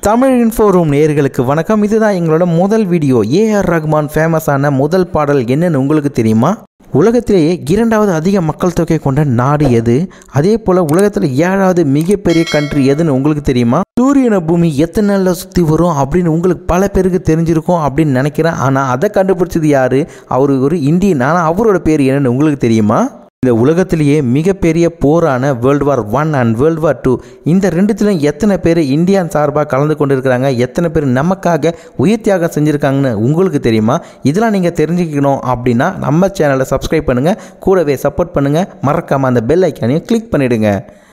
Tamil info room நேயர்களுக்கு வணக்கம் இதுதான் எங்களோட முதல் வீடியோ ஏஆர் ரஹ்மான் ஃபேமஸான முதல் பாடல் என்னன்னு உங்களுக்கு தெரியுமா உலகத்திலேயே இரண்டாவது அதிக மக்கள் தொகை கொண்ட நாடு எது அதே போல் உலகத்தில் ஏழாவது மிகப்பெரிய கண்ட்ரி எதுன்னு உங்களுக்கு தெரியுமா சூரியனை பூமி எத்தனை நாளில் சுற்றி வரும் அப்படின்னு உங்களுக்கு பல பேருக்கு தெரிஞ்சிருக்கும் அப்படின்னு நினைக்கிறேன் ஆனால் அதை கண்டுபிடிச்சது யார் அவர் ஒரு இந்தியன் ஆனால் அவரோட பேர் என்னன்னு உங்களுக்கு தெரியுமா இந்த உலகத்திலேயே மிகப்பெரிய போரான world war one and world war two இந்த ரெண்டுத்திலும் எத்தனை பேர் இந்தியான் சார்பாக கலந்து கொண்டு இருக்கிறாங்க எத்தனை பேர் நமக்காக உயிர் தியாகம் செஞ்சுருக்காங்கன்னு உங்களுக்கு தெரியுமா இதெல்லாம் நீங்கள் தெரிஞ்சுக்கணும் அப்படின்னா நம்ம சேனலை சப்ஸ்கிரைப் பண்ணுங்கள் கூடவே சப்போர்ட் பண்ணுங்கள் மறக்காமல் அந்த பெல் ஐக்கானையும் கிளிக் பண்ணிவிடுங்க